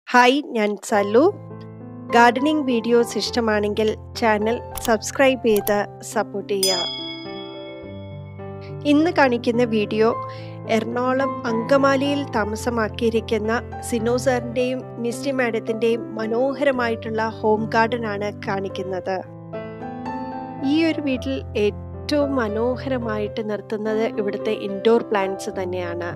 hi ഞാൻ Sallu gardening videos ഇഷ്ടമാണെങ്കിൽ channel subscribe ചെയ്ത് സപ്പോർട്ട് ചെയ്യുക ഇന്ന് കാണിക്കുന്ന വീഡിയോ എറണാകുളം അങ്കമാലിയിൽ താമസമാക്കിയിരിക്കുന്ന സിനോ സാറിൻ്റെയും മിസ്റ്റി മാഡത്തിൻ്റെയും മനോഹരമായിട്ടുള്ള ഹോം ഗാർഡൻ ആണ് കാണിക്കുന്നത് ഈ ഒരു വീട്ടിൽ ഏറ്റവും മനോഹരമായിട്ട് നിർത്തുന്നത് ഇവിടുത്തെ ഇൻഡോർ പ്ലാന്റ്സ് തന്നെയാണ്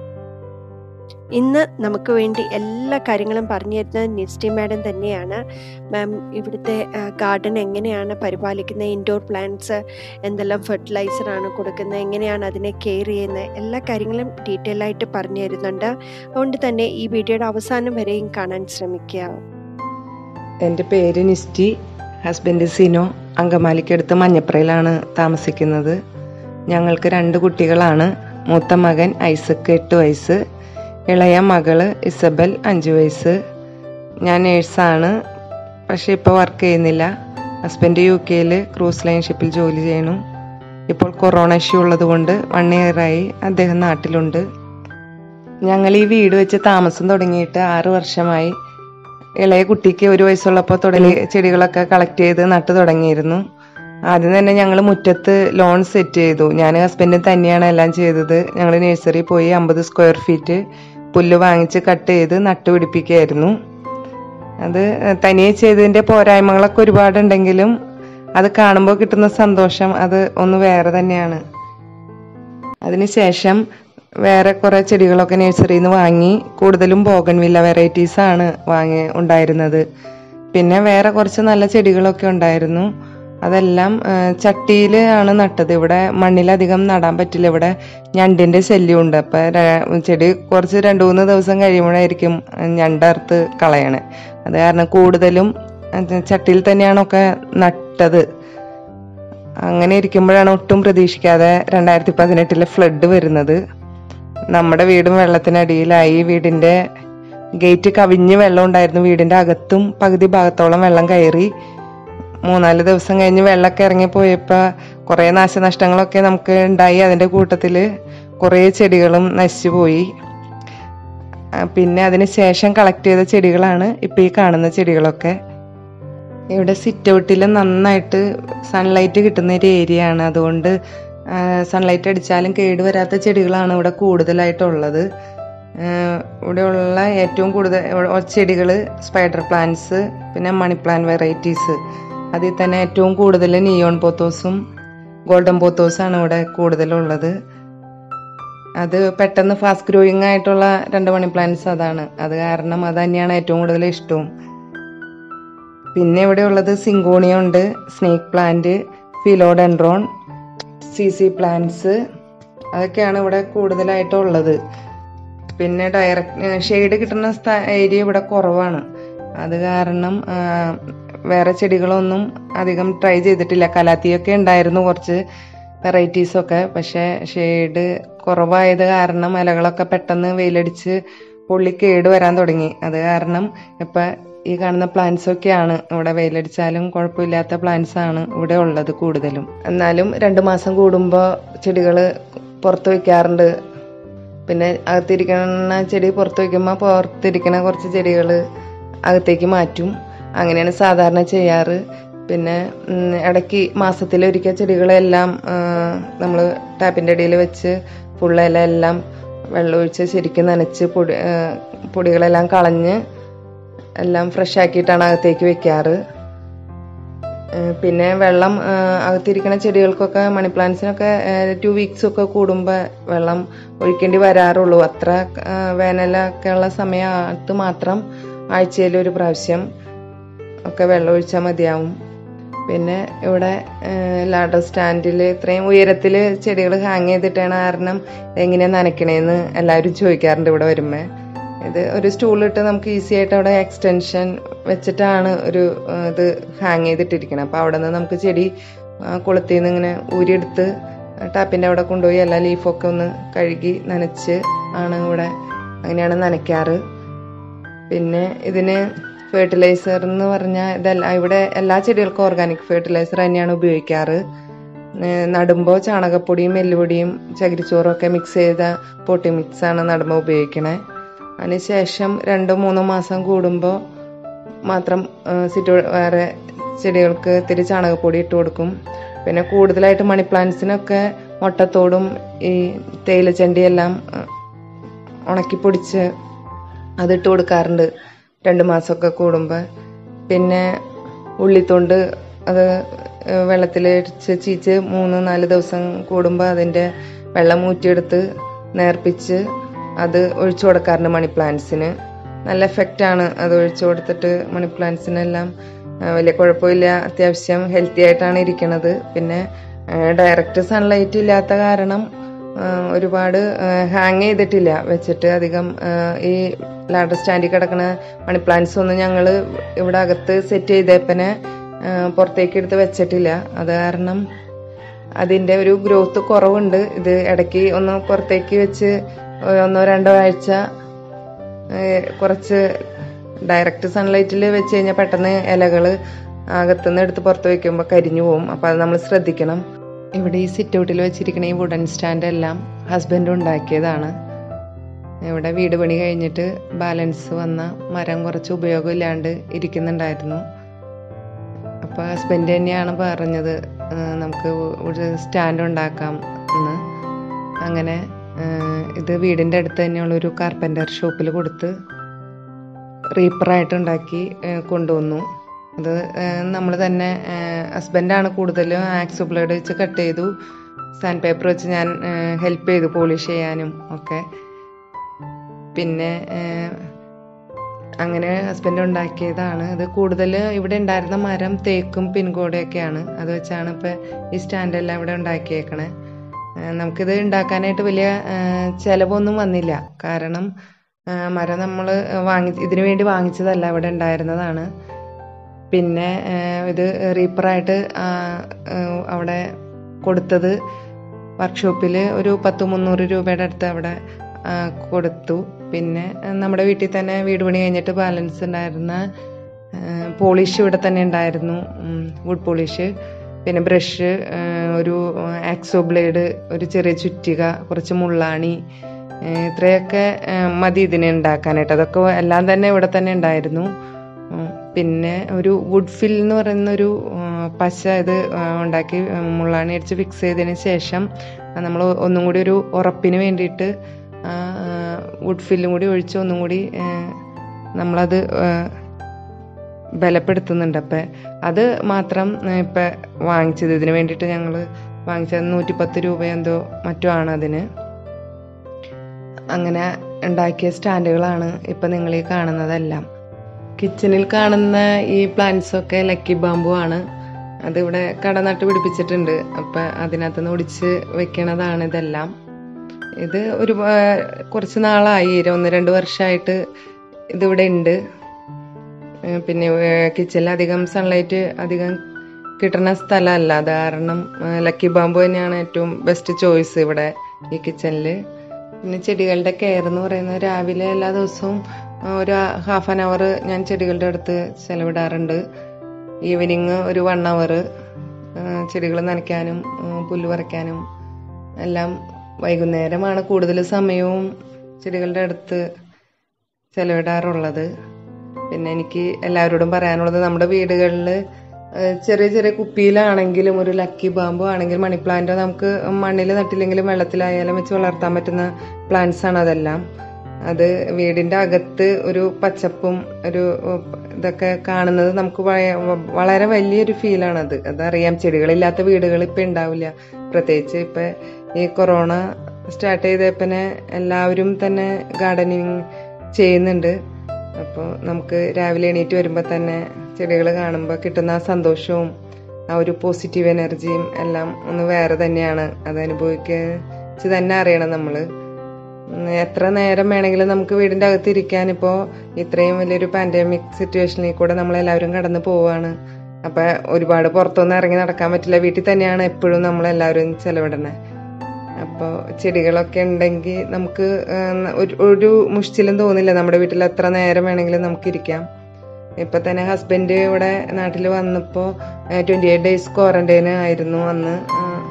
ഇന്ന് നമുക്ക് വേണ്ടി എല്ലാ കാര്യങ്ങളും പറഞ്ഞു തരുന്നത് നിസ്റ്റി മാഡം തന്നെയാണ് മാം ഇവിടുത്തെ ഗാർഡൻ എങ്ങനെയാണ് പരിപാലിക്കുന്നത് ഇൻഡോർ പ്ലാന്റ്സ് എന്തെല്ലാം ഫെർട്ടിലൈസറാണ് കൊടുക്കുന്നത് എങ്ങനെയാണ് അതിനെ കെയർ ചെയ്യുന്നത് എല്ലാ കാര്യങ്ങളും ഡീറ്റെയിൽ ആയിട്ട് പറഞ്ഞു തരുന്നുണ്ട് അതുകൊണ്ട് തന്നെ ഈ വീഡിയോയുടെ അവസാനം വരെയും കാണാൻ ശ്രമിക്കുക എൻ്റെ പേര് നിസ്റ്റി ഹസ്ബൻഡ് സിനോ അങ്കമാലിക്കടുത്ത് മഞ്ഞപ്രയിലാണ് താമസിക്കുന്നത് ഞങ്ങൾക്ക് രണ്ട് കുട്ടികളാണ് മൂത്ത മകൻ ഐസക്ക് എട്ട് വയസ്സ് ഇളയ മകള് ഇസബൽ അഞ്ച് വയസ്സ് ഞാൻ നേഴ്സാണ് പക്ഷേ ഇപ്പോൾ വർക്ക് ചെയ്യുന്നില്ല ഹസ്ബൻഡ് യു കെയിൽ ക്രൂസ് ലൈൻ ഷിപ്പിൽ ജോലി ചെയ്യണു ഇപ്പോൾ കൊറോണ ഇഷ്യൂ ഉള്ളത് കൊണ്ട് വൺ ഇയറായി അദ്ദേഹം നാട്ടിലുണ്ട് ഞങ്ങൾ ഈ വീട് വെച്ച് താമസം തുടങ്ങിയിട്ട് ആറ് വർഷമായി ഇളയ കുട്ടിക്ക് ഒരു വയസ്സുള്ളപ്പോൾ തുടങ്ങി ചെടികളൊക്കെ കളക്ട് ചെയ്ത് നട്ടു തുടങ്ങിയിരുന്നു ആദ്യം തന്നെ ഞങ്ങൾ മുറ്റത്ത് ലോൺ സെറ്റ് ചെയ്തു ഞാൻ ഹസ്ബൻഡും തന്നെയാണ് എല്ലാം ചെയ്തത് ഞങ്ങൾ നഴ്സറി പോയി അമ്പത് സ്ക്വയർ ഫീറ്റ് പുല്ല് വാങ്ങിച്ച് കട്ട് ചെയ്ത് നട്ടുപിടിപ്പിക്കുകയായിരുന്നു അത് തനിയെ ചെയ്തതിൻ്റെ പോരായ്മകളൊക്കെ ഒരുപാടുണ്ടെങ്കിലും അത് കാണുമ്പോൾ കിട്ടുന്ന സന്തോഷം അത് ഒന്ന് വേറെ തന്നെയാണ് അതിനുശേഷം വേറെ കുറേ ചെടികളൊക്കെ നഴ്സറിയിൽ നിന്ന് വാങ്ങി കൂടുതലും ബോഗൻവില്ല വെറൈറ്റീസ് ആണ് വാങ്ങി ഉണ്ടായിരുന്നത് പിന്നെ വേറെ കുറച്ച് നല്ല ചെടികളൊക്കെ ഉണ്ടായിരുന്നു അതെല്ലാം ചട്ടിയിൽ ആണ് നട്ടത് ഇവിടെ മണ്ണിലധികം നടാൻ പറ്റില്ല ഇവിടെ ഞണ്ടിൻ്റെ ശല്യമുണ്ട് അപ്പം ചെടി കുറച്ച് രണ്ട് മൂന്ന് ദിവസം കഴിയുമ്പോഴായിരിക്കും ഞണ്ടറുത്ത് കളയണേ അത് കാരണം കൂടുതലും ചട്ടിയിൽ തന്നെയാണൊക്കെ നട്ടത് അങ്ങനെ ഇരിക്കുമ്പോഴാണ് ഒട്ടും പ്രതീക്ഷിക്കാതെ രണ്ടായിരത്തി പതിനെട്ടിലെ ഫ്ലഡ് വരുന്നത് നമ്മുടെ വീടും വെള്ളത്തിനടിയിലായി വീടിൻ്റെ ഗേറ്റ് കവിഞ്ഞ് വെള്ളം ഉണ്ടായിരുന്നു വീടിൻ്റെ അകത്തും പകുതി ഭാഗത്തോളം വെള്ളം കയറി മൂന്നാല് ദിവസം കഴിഞ്ഞ് വെള്ളമൊക്കെ ഇറങ്ങിപ്പോയപ്പോൾ കുറേ നാശനഷ്ടങ്ങളൊക്കെ നമുക്ക് ഉണ്ടായി അതിൻ്റെ കൂട്ടത്തിൽ കുറേ ചെടികളും നശിച്ചു പോയി പിന്നെ അതിന് ശേഷം കളക്ട് ചെയ്ത ചെടികളാണ് ഇപ്പോൾ ഈ കാണുന്ന ചെടികളൊക്കെ ഇവിടെ സിറ്റ് ഔട്ടിൽ നന്നായിട്ട് സൺലൈറ്റ് കിട്ടുന്ന ഒരു ഏരിയ ആണ് അതുകൊണ്ട് സൺലൈറ്റ് അടിച്ചാലും കേടുവരാത്ത ചെടികളാണ് ഇവിടെ കൂടുതലായിട്ടുള്ളത് ഇവിടെയുള്ള ഏറ്റവും കൂടുതൽ ചെടികൾ സ്പൈഡർ പ്ലാന്റ്സ് പിന്നെ മണി പ്ലാന്റ് വെറൈറ്റീസ് അതിൽ തന്നെ ഏറ്റവും കൂടുതൽ നിയോൺ പോത്തോസും ഗോൾഡൻ പോത്തോസാണ് ഇവിടെ കൂടുതലുള്ളത് അത് പെട്ടെന്ന് ഫാസ്റ്റ് ഗ്രോയിങ് ആയിട്ടുള്ള രണ്ട് മണി പ്ലാന്റ്സ് അതാണ് അത് കാരണം അത് തന്നെയാണ് ഏറ്റവും കൂടുതൽ ഇഷ്ടവും പിന്നെ ഇവിടെ ഉള്ളത് സിങ്കോണിയ ഉണ്ട് snake plant philodendron C C plants അതൊക്കെയാണ് ഇവിടെ കൂടുതലായിട്ടുള്ളത് പിന്നെ ഡയറക്റ്റ് ഷെയ്ഡ് കിട്ടുന്ന ഏരിയ ഇവിടെ കുറവാണ് അത് കാരണം വേറെ ചെടികളൊന്നും അധികം ട്രൈ ചെയ്തിട്ടില്ല കലാത്തിയൊക്കെ ഉണ്ടായിരുന്നു കുറച്ച് വെറൈറ്റീസൊക്കെ പക്ഷേ ഷെയ്ഡ് കുറവായത് കാരണം ഇലകളൊക്കെ പെട്ടെന്ന് വെയിലടിച്ച് പൊള്ളി കേട് വരാൻ തുടങ്ങി അത് കാരണം ഇപ്പം ഈ കാണുന്ന പ്ലാന്റ്സ് ഒക്കെയാണ് ഇവിടെ വെയിലടിച്ചാലും കുഴപ്പമില്ലാത്ത പ്ലാന്റ്സ് ആണ് ഇവിടെ ഉള്ളത് കൂടുതലും എന്നാലും രണ്ട് മാസം കൂടുമ്പോൾ ചെടികൾ പുറത്ത് വയ്ക്കാറുണ്ട് പിന്നെ അകത്തിരിക്കുന്ന ചെടി പുറത്ത് വയ്ക്കുമ്പോൾ പുറത്തിരിക്കുന്ന കുറച്ച് ചെടികൾ അകത്തേക്ക് മാറ്റും അങ്ങനെയാണ് സാധാരണ ചെയ്യാറ് പിന്നെ ഇടയ്ക്ക് മാസത്തിലൊരിക്കൽ ചെടികളെല്ലാം നമ്മൾ ടാപ്പിൻ്റെ അടിയിൽ വെച്ച് ഫുൾ ഇല എല്ലാം വെള്ളമൊഴിച്ച് ശരിക്കും നനച്ച് പൊടി പൊടികളെല്ലാം കളഞ്ഞ് എല്ലാം ഫ്രഷ് ആക്കിയിട്ടാണ് അകത്തേക്ക് വെക്കാറ് പിന്നെ വെള്ളം അകത്തിരിക്കുന്ന ചെടികൾക്കൊക്കെ മണി പ്ലാന്റ്സിനൊക്കെ ടു വീക്സ് ഒക്കെ കൂടുമ്പോൾ വെള്ളം ഒഴിക്കേണ്ടി വരാറുള്ളൂ അത്ര വേനലൊക്കെ ഉള്ള സമയത്ത് മാത്രം ആഴ്ചയിൽ ഒരു പ്രാവശ്യം ഒക്കെ വെള്ളം ഒഴിച്ചാൽ മതിയാവും പിന്നെ ഇവിടെ ലാഡർ സ്റ്റാൻഡിൽ ഇത്രയും ഉയരത്തിൽ ചെടികൾ ഹാങ് ചെയ്തിട്ടാണ് കാരണം എങ്ങനെയാണ് നനയ്ക്കണേന്ന് എല്ലാവരും ചോദിക്കാറുണ്ട് ഇവിടെ വരുമ്പോൾ ഇത് ഒരു സ്റ്റൂളിട്ട് നമുക്ക് ഈസി ആയിട്ട് അവിടെ എക്സ്റ്റൻഷൻ വെച്ചിട്ടാണ് ഒരു ഇത് ഹാങ് ചെയ്തിട്ടിരിക്കണം അപ്പോൾ അവിടെ നിന്ന് നമുക്ക് ചെടി കുളത്തിൽ നിന്ന് ഇങ്ങനെ ഊരിയെടുത്ത് ടാപ്പിൻ്റെ അവിടെ കൊണ്ടുപോയി എല്ലാ ലീഫൊക്കെ ഒന്ന് കഴുകി നനച്ച് ആണ് ഇവിടെ അങ്ങനെയാണ് നനയ്ക്കാറ് പിന്നെ ഇതിന് ഫെർട്ടിലൈസർ എന്ന് പറഞ്ഞാൽ ഇതെല്ലാം ഇവിടെ എല്ലാ ചെടികൾക്കും ഓർഗാനിക് ഫെർട്ടിലൈസർ തന്നെയാണ് ഉപയോഗിക്കാറ് നടുമ്പോൾ ചാണകപ്പൊടിയും എല്ലുപൊടിയും ചകിരിച്ചോറും ഒക്കെ മിക്സ് ചെയ്ത പൊട്ടി മിക്സാണ് നടുമ്പോൾ ഉപയോഗിക്കണേ അതിനുശേഷം രണ്ടോ മൂന്നോ മാസം കൂടുമ്പോൾ മാത്രം സിറ്റ് വേറെ ചെടികൾക്ക് ഇത്തിരി ചാണകപ്പൊടി ഇട്ട് കൊടുക്കും പിന്നെ കൂടുതലായിട്ട് മണി പ്ലാന്റ്സിനൊക്കെ മുട്ടത്തോടും ഈ തേയിലച്ചണ്ടിയെല്ലാം ഉണക്കി പൊടിച്ച് അതിട്ട് കൊടുക്കാറുണ്ട് രണ്ട് മാസമൊക്കെ കൂടുമ്പോൾ പിന്നെ ഉള്ളിത്തൊണ്ട് അത് വെള്ളത്തിലിടിച്ച് ചീച്ച് മൂന്ന് നാല് ദിവസം കൂടുമ്പോൾ അതിൻ്റെ വെള്ളം ഊറ്റിയെടുത്ത് നേർപ്പിച്ച് അത് ഒഴിച്ചു കൊടുക്കാറുണ്ട് മണി പ്ലാന്റ്സിന് നല്ല എഫക്റ്റാണ് അത് ഒഴിച്ചു കൊടുത്തിട്ട് മണി പ്ലാന്റ്സിനെല്ലാം വലിയ കുഴപ്പമില്ല അത്യാവശ്യം ഹെൽത്തി ആയിട്ടാണ് ഇരിക്കുന്നത് പിന്നെ ഡയറക്റ്റ് സൺലൈറ്റ് ഇല്ലാത്ത കാരണം ഒരുപാട് ഹാങ് ചെയ്തിട്ടില്ല വെച്ചിട്ട് അധികം ഈ ലാഡർ സ്റ്റാൻഡിൽ കിടക്കുന്ന മണി പ്ലാന്റ്സ് ഒന്നും ഞങ്ങൾ ഇവിടെ അകത്ത് സെറ്റ് ചെയ്തേപ്പനെ പുറത്തേക്ക് എടുത്ത് വെച്ചിട്ടില്ല അത് കാരണം അതിൻ്റെ ഒരു ഗ്രോത്ത് കുറവുണ്ട് ഇത് ഇടയ്ക്ക് ഒന്ന് പുറത്തേക്ക് വെച്ച് ഒന്നോ രണ്ടോ ആഴ്ച കുറച്ച് ഡയറക്റ്റ് സൺലൈറ്റിൽ വെച്ച് കഴിഞ്ഞാൽ പെട്ടെന്ന് ഇലകൾ അകത്തുനിന്ന് എടുത്ത് പുറത്ത് വയ്ക്കുമ്പോൾ കരിഞ്ഞു പോകും അപ്പോൾ അത് നമ്മൾ ശ്രദ്ധിക്കണം ഇവിടെ ഈ സിറ്റ് ഔട്ടിൽ വെച്ചിരിക്കുന്ന ഈ വുഡൻ സ്റ്റാൻഡ് എല്ലാം ഹസ്ബൻഡ് ഉണ്ടാക്കിയതാണ് ഇവിടെ വീട് പണി കഴിഞ്ഞിട്ട് ബാലൻസ് വന്ന മരം കുറച്ച് ഉപയോഗമില്ലാണ്ട് ഇരിക്കുന്നുണ്ടായിരുന്നു അപ്പോൾ ഹസ്ബൻഡ് തന്നെയാണ് പറഞ്ഞത് നമുക്ക് ഒരു സ്റ്റാൻഡ് ഉണ്ടാക്കാം എന്ന് അങ്ങനെ ഇത് വീടിൻ്റെ അടുത്ത് തന്നെയുള്ളൊരു കാർപ്പൻ്റർ ഷോപ്പിൽ കൊടുത്ത് റീപ്പറായിട്ട് ഉണ്ടാക്കി കൊണ്ടുവന്നു അത് നമ്മൾ തന്നെ ഹസ്ബൻഡാണ് കൂടുതലും ആക്സ് ബ്ലേഡ് വെച്ച് കട്ട് ചെയ്തു സാൻഡ് പേപ്പർ വെച്ച് ഞാൻ ഹെൽപ്പ് ചെയ്തു പോളിഷ് ചെയ്യാനും ഒക്കെ പിന്നെ അങ്ങനെ ഹസ്ബൻഡ് ഉണ്ടാക്കിയതാണ് ഇത് കൂടുതൽ ഇവിടെ ഉണ്ടായിരുന്ന മരം തേക്കും പിൻകോടയൊക്കെയാണ് അത് വെച്ചാണ് ഇപ്പോൾ ഈ സ്റ്റാൻഡെല്ലാം ഇവിടെ ഉണ്ടാക്കിയേക്കണേ നമുക്കിത് ഉണ്ടാക്കാനായിട്ട് വലിയ ചിലവൊന്നും വന്നില്ല കാരണം മരം നമ്മൾ വാങ്ങി ഇതിനു വേണ്ടി വാങ്ങിച്ചതല്ല ഇവിടെ ഉണ്ടായിരുന്നതാണ് പിന്നെ ഇത് റീപ്പറായിട്ട് അവിടെ കൊടുത്തത് വർക്ക്ഷോപ്പിൽ ഒരു പത്ത് മുന്നൂറ് രൂപയുടെ അടുത്ത് അവിടെ കൊടുത്തു പിന്നെ നമ്മുടെ വീട്ടിൽ തന്നെ വീട് പണി കഴിഞ്ഞിട്ട് ബാലൻസ് ഉണ്ടായിരുന്ന പോളിഷ് ഇവിടെ തന്നെ ഉണ്ടായിരുന്നു വുഡ് പോളിഷ് പിന്നെ ബ്രഷ് ഒരു ആക്സോ ബ്ലേഡ് ഒരു ചെറിയ ചുറ്റിക കുറച്ച് മുള്ളാണി ഇത്രയൊക്കെ മതി ഇതിനെ ഉണ്ടാക്കാനായിട്ട് അതൊക്കെ എല്ലാം തന്നെ ഇവിടെ തന്നെ ഉണ്ടായിരുന്നു പിന്നെ ഒരു വുഡ് ഫിൽ എന്ന് പറയുന്ന ഒരു പശ ഇത് ഉണ്ടാക്കി മുള്ളാണി അടിച്ച് ഫിക്സ് ചെയ്തതിന് ശേഷം നമ്മൾ ഒന്നും കൂടി ഒരു ഉറപ്പിന് വേണ്ടിയിട്ട് വുഡ് ഫില്ലും കൂടി ഒഴിച്ച് ഒന്നും കൂടി നമ്മളത് ബലപ്പെടുത്തുന്നുണ്ട് അപ്പം അത് മാത്രം ഇപ്പം വാങ്ങിച്ചത് ഇതിന് വേണ്ടിയിട്ട് ഞങ്ങൾ വാങ്ങിച്ചത് നൂറ്റിപ്പത്ത് രൂപ എന്തോ മറ്റോ ആണ് അതിന് അങ്ങനെ ഉണ്ടാക്കിയ സ്റ്റാൻഡുകളാണ് ഇപ്പം നിങ്ങൾ ഈ കാണുന്നതെല്ലാം കിച്ചണിൽ കാണുന്ന ഈ പ്ലാന്റ്സ് ഒക്കെ ലക്കി ബാമ്പു ആണ് അതിവിടെ കട നട്ട് പിടിപ്പിച്ചിട്ടുണ്ട് അപ്പം അതിനകത്തുനിന്ന് ഒടിച്ച് വെക്കണതാണ് ഇതെല്ലാം ഇത് ഒരു കുറച്ച് നാളായി ഒന്ന് രണ്ട് വർഷമായിട്ട് ഇതിവിടെ ഉണ്ട് പിന്നെ കിച്ചണിൽ അധികം സൺലൈറ്റ് അധികം കിട്ടുന്ന സ്ഥലമല്ല അത് കാരണം ലക്കി ബാമ്പു തന്നെയാണ് ഏറ്റവും ബെസ്റ്റ് ചോയ്സ് ഇവിടെ ഈ കിച്ചണിൽ പിന്നെ ചെടികളുടെ കെയർ എന്ന് പറയുന്നത് രാവിലെ എല്ലാ ദിവസവും ഒരു ഹാഫ് ആൻ അവർ ഞാൻ ചെടികളുടെ അടുത്ത് ചെലവിടാറുണ്ട് ഈവനിങ് ഒരു വൺ അവർ ചെടികൾ നനയ്ക്കാനും പുല്ല് പറിക്കാനും എല്ലാം വൈകുന്നേരമാണ് കൂടുതൽ സമയവും ചെടികളുടെ അടുത്ത് ചെലവിടാറുള്ളത് പിന്നെ എനിക്ക് എല്ലാവരോടും പറയാനുള്ളത് നമ്മുടെ വീടുകളിൽ ചെറിയ ചെറിയ കുപ്പിയിലാണെങ്കിലും ഒരു ലക്കി ബാമ്പോ ആണെങ്കിൽ മണി പ്ലാന്റോ നമുക്ക് മണ്ണിൽ നട്ടില്ലെങ്കിലും വെള്ളത്തിലായാലും വെച്ച് വളർത്താൻ പറ്റുന്ന പ്ലാന്റ്സ് ആണ് അതെല്ലാം അത് വീടിൻ്റെ അകത്ത് ഒരു പച്ചപ്പും ഒരു ഇതൊക്കെ കാണുന്നത് നമുക്ക് വളരെ വലിയൊരു ഫീലാണത് അതറിയാം ചെടികളില്ലാത്ത വീടുകൾ ഇപ്പം ഉണ്ടാവില്ല പ്രത്യേകിച്ച് ഇപ്പം ഈ കൊറോണ സ്റ്റാർട്ട് ചെയ്തപ്പനെ എല്ലാവരും തന്നെ ഗാർഡനിങ് ചെയ്യുന്നുണ്ട് അപ്പോൾ നമുക്ക് രാവിലെ എണീറ്റ് വരുമ്പോൾ തന്നെ ചെടികൾ കാണുമ്പോൾ കിട്ടുന്ന ആ സന്തോഷവും ആ ഒരു പോസിറ്റീവ് എനർജിയും എല്ലാം ഒന്ന് വേറെ തന്നെയാണ് അത് അനുഭവിച്ച് തന്നെ അറിയണം നമ്മൾ എത്ര നേരം വേണമെങ്കിലും നമുക്ക് വീടിൻ്റെ അകത്ത് ഇരിക്കാൻ ഇപ്പോൾ ഇത്രയും വലിയൊരു പാൻഡമിക് സിറ്റുവേഷനിൽ കൂടെ നമ്മളെല്ലാവരും കടന്നു പോവുകയാണ് അപ്പം ഒരുപാട് പുറത്തൊന്നും ഇറങ്ങി നടക്കാൻ പറ്റില്ല വീട്ടിൽ തന്നെയാണ് എപ്പോഴും നമ്മളെല്ലാവരും ചെലവിടണേ അപ്പോൾ ചെടികളൊക്കെ ഉണ്ടെങ്കിൽ നമുക്ക് ഒരു ഒരു മുഷ്ടിലും തോന്നില്ല നമ്മുടെ വീട്ടിൽ എത്ര നേരം വേണമെങ്കിലും നമുക്ക് ഇരിക്കാം ഇപ്പം തന്നെ ഹസ്ബൻഡ് ഇവിടെ നാട്ടിൽ വന്നപ്പോൾ ട്വൻറ്റി എയ്റ്റ് ഡേയ്സ് ക്വാറന്റൈൻ ആയിരുന്നു അന്ന്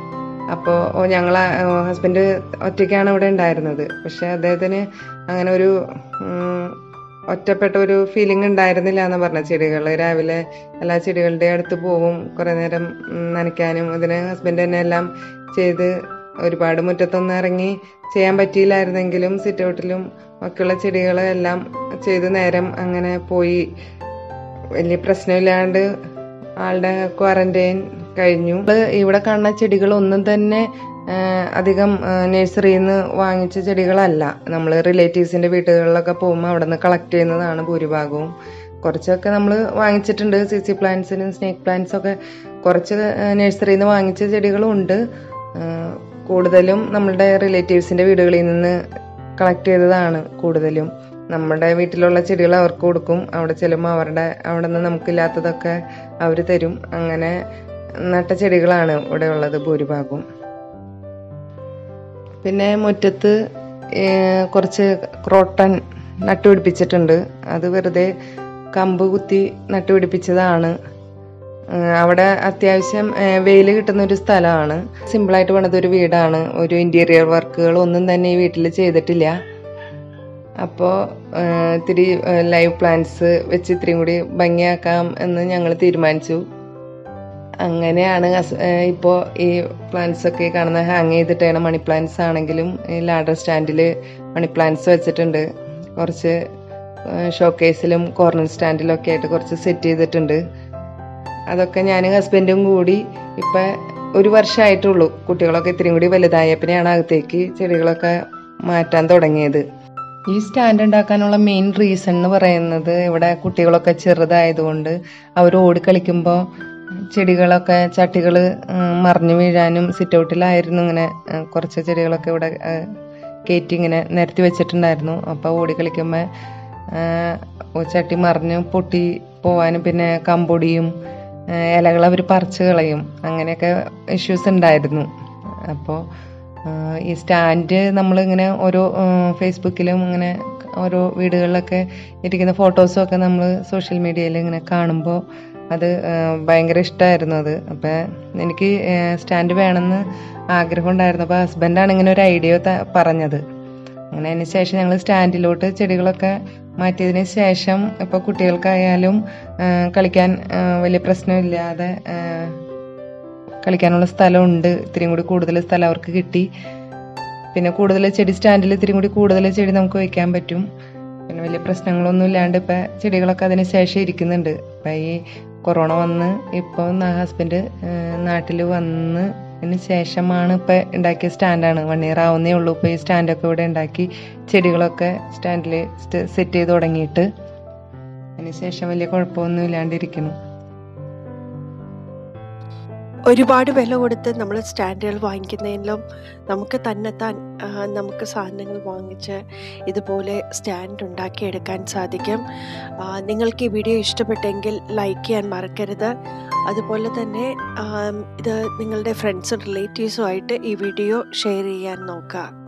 അപ്പോൾ ഞങ്ങൾ ഹസ്ബൻഡ് ഒറ്റയ്ക്കാണ് ഇവിടെ ഉണ്ടായിരുന്നത് പക്ഷെ അദ്ദേഹത്തിന് അങ്ങനെ ഒരു ഉം, ഒറ്റപ്പെട്ട ഒരു ഫീലിംഗ് ഉണ്ടായിരുന്നില്ല എന്ന് പറഞ്ഞ ചെടികൾ രാവിലെ എല്ലാ ചെടികളുടെ അടുത്ത് പോകും കുറേ നേരം ഉം, നനയ്ക്കാനും ഇതിന് ഹസ്ബൻഡ് തന്നെ എല്ലാം ചെയ്ത് ഒരുപാട് മുറ്റത്തൊന്നും ഇറങ്ങി ചെയ്യാൻ പറ്റിയില്ലായിരുന്നെങ്കിലും സിറ്റ് ഔട്ടിലും ഒക്കെയുള്ള ചെടികളെല്ലാം ചെയ്ത് നേരം അങ്ങനെ പോയി വലിയ പ്രശ്നമില്ലാണ്ട് ആളുടെ ക്വാറന്റൈൻ കഴിഞ്ഞു നമ്മള് ഇവിടെ കാണുന്ന ചെടികളൊന്നും തന്നെ ആ, അധികം നഴ്സറിയിൽ നിന്ന് വാങ്ങിച്ച ചെടികളല്ല നമ്മൾ റിലേറ്റീവ്സിന്റെ വീടുകളിലൊക്കെ പോകുമ്പോൾ അവിടെ നിന്ന് കളക്ട് ചെയ്യുന്നതാണ് ഭൂരിഭാഗവും കുറച്ചൊക്കെ നമ്മൾ വാങ്ങിച്ചിട്ടുണ്ട് സി സി പ്ലാന്റ്സിനും സ്നേക്ക് പ്ലാന്റ്സ് ഒക്കെ കുറച്ച് നഴ്സറിയിൽ നിന്ന് വാങ്ങിച്ച ചെടികളും ഉണ്ട് ആ, കൂടുതലും നമ്മളുടെ റിലേറ്റീവ്സിന്റെ വീടുകളിൽ നിന്ന് കളക്ട് ചെയ്തതാണ് കൂടുതലും നമ്മുടെ വീട്ടിലുള്ള ചെടികൾ അവർക്ക് കൊടുക്കും അവിടെ ചെല്ലുമ്പോൾ അവരുടെ അവിടെ നിന്ന് നമുക്കില്ലാത്തതൊക്കെ അവർ തരും അങ്ങനെ നട്ട ചെടികളാണ് ഇവിടെ ഉള്ളത് ഭൂരിഭാഗവും പിന്നെ മുറ്റത്ത് ഏർ, കുറച്ച് ക്രോട്ടൺ നട്ടുപിടിപ്പിച്ചിട്ടുണ്ട് അത് വെറുതെ കമ്പ് കുത്തി നട്ടുപിടിപ്പിച്ചതാണ് ഏർ, അവിടെ അത്യാവശ്യം വെയിൽ കിട്ടുന്ന ഒരു സ്ഥലമാണ് സിമ്പിളായിട്ട് പണിത ഒരു വീടാണ് ഒരു ഇന്റീരിയർ വർക്കുകൾ ഒന്നും തന്നെ ഈ വീട്ടിൽ ചെയ്തിട്ടില്ല അപ്പോൾ ഇത്തിരി ലൈവ് പ്ലാന്റ്സ് വെച്ച് ഇത്തിരിയും കൂടി ഭംഗിയാക്കാം എന്ന് ഞങ്ങൾ തീരുമാനിച്ചു അങ്ങനെയാണ് ഇപ്പോൾ ഈ പ്ലാന്റ്സ് ഒക്കെ ഈ കാണുന്ന ഹാങ് ചെയ്തിട്ടാണ് മണി പ്ലാന്റ്സ് ആണെങ്കിലും ഈ ലാഡർ സ്റ്റാൻഡിൽ മണി പ്ലാന്റ്സ് വെച്ചിട്ടുണ്ട് കുറച്ച് ഷോക്കേസിലും കോർണർ സ്റ്റാൻഡിലും ഒക്കെ ആയിട്ട് കുറച്ച് സെറ്റ് ചെയ്തിട്ടുണ്ട് അതൊക്കെ ഞാൻ ഹസ്ബൻഡും കൂടി ഇപ്പം ഒരു വർഷമായിട്ടുള്ളൂ കുട്ടികളൊക്കെ ഇത്തിരിയും കൂടി വലുതായപ്പിനെയാണ് അകത്തേക്ക് ചെടികളൊക്കെ മാറ്റാൻ തുടങ്ങിയത് ഈ സ്റ്റാൻഡ് ഉണ്ടാക്കാനുള്ള മെയിൻ റീസൺ എന്ന് പറയുന്നത് ഇവിടെ കുട്ടികളൊക്കെ ചെറുതായതുകൊണ്ട് അവർ ഓടിക്കളിക്കുമ്പോൾ ചെടികളൊക്കെ ചട്ടികൾ മറിഞ്ഞു വീഴാനും സിറ്റ് ഔട്ടിലായിരുന്നു ഇങ്ങനെ ഉം, കുറച്ച് ചെടികളൊക്കെ ഇവിടെ ഉം, കയറ്റി ഇങ്ങനെ നിരത്തി വെച്ചിട്ടുണ്ടായിരുന്നു അപ്പോൾ ഓടിക്കളിക്കുമ്പോൾ ചട്ടി മറിഞ്ഞ് പൊട്ടി പോവാനും പിന്നെ കമ്പൊടിയും ഇലകൾ അവർ പറിച്ച് കളയും അങ്ങനെയൊക്കെ ഇഷ്യൂസ് ഉണ്ടായിരുന്നു അപ്പോൾ ഈ സ്റ്റാൻഡ് നമ്മളിങ്ങനെ ഓരോ ഫേസ്ബുക്കിലും ഇങ്ങനെ ഓരോ വീടുകളിലൊക്കെ ഇരിക്കുന്ന ഫോട്ടോസും ഒക്കെ നമ്മൾ സോഷ്യൽ മീഡിയയിൽ ഇങ്ങനെ കാണുമ്പോൾ അത് ആ, ഭയങ്കര ഇഷ്ടമായിരുന്നു അത് അപ്പം എനിക്ക് സ്റ്റാൻഡ് വേണമെന്ന് ആഗ്രഹം ഉണ്ടായിരുന്നു അപ്പോൾ ഹസ്ബൻഡാണ് ഇങ്ങനെ ഒരു ഐഡിയ പറഞ്ഞത് അങ്ങനെ അതിന് ശേഷം ഞങ്ങൾ സ്റ്റാൻഡിലോട്ട് ചെടികളൊക്കെ മാറ്റിയതിന് ശേഷം ഇപ്പോൾ കുട്ടികൾക്കായാലും ആ, കളിക്കാൻ ആ, വലിയ പ്രശ്നമില്ലാതെ ആ, കളിക്കാനുള്ള സ്ഥലമുണ്ട് ഇത്തിരിയും കൂടി കൂടുതൽ സ്ഥലം അവർക്ക് കിട്ടി പിന്നെ കൂടുതൽ ചെടി സ്റ്റാൻഡിൽ ഇത്തിരി കൂടി കൂടുതൽ ചെടി നമുക്ക് വയ്ക്കാൻ പറ്റും പിന്നെ വലിയ പ്രശ്നങ്ങളൊന്നും ഇല്ലാണ്ട് ഇപ്പം ചെടികളൊക്കെ അതിന് ശേഷം ഇരിക്കുന്നുണ്ട് ഇപ്പം ഈ കൊറോണ വന്ന് ഇപ്പോൾ ഹസ്ബൻഡ് നാട്ടിൽ വന്ന് അതിന് ശേഷമാണ് ഇപ്പം ഉണ്ടാക്കിയ സ്റ്റാൻഡാണ് വൺ ഇയർ ആവുന്നേ ഉള്ളൂ ഇപ്പോൾ ഈ സ്റ്റാൻഡൊക്കെ ഇവിടെ ഉണ്ടാക്കി ചെടികളൊക്കെ സ്റ്റാൻഡിൽ സെറ്റ് ചെയ്ത് തുടങ്ങിയിട്ട് അതിന് ശേഷം വലിയ കുഴപ്പമൊന്നും ഇല്ലാണ്ടിരിക്കുന്നു ഒരുപാട് വില കൊടുത്ത് നമ്മൾ സ്റ്റാൻഡുകൾ വാങ്ങിക്കുന്നതിലും നമുക്ക് തന്നെത്താൻ ആ, നമുക്ക് സാധനങ്ങൾ വാങ്ങിച്ച് ഇതുപോലെ സ്റ്റാൻഡ് ഉണ്ടാക്കിയെടുക്കാൻ സാധിക്കും ആ, നിങ്ങൾക്ക് ഈ വീഡിയോ ഇഷ്ടപ്പെട്ടെങ്കിൽ ലൈക്ക് ചെയ്യാൻ മറക്കരുത് അതുപോലെ തന്നെ ആം, ഇത് നിങ്ങളുടെ ഫ്രണ്ട്സും റിലേറ്റീവ്സുമായിട്ട് ഈ വീഡിയോ ഷെയർ ചെയ്യാൻ നോക്കുക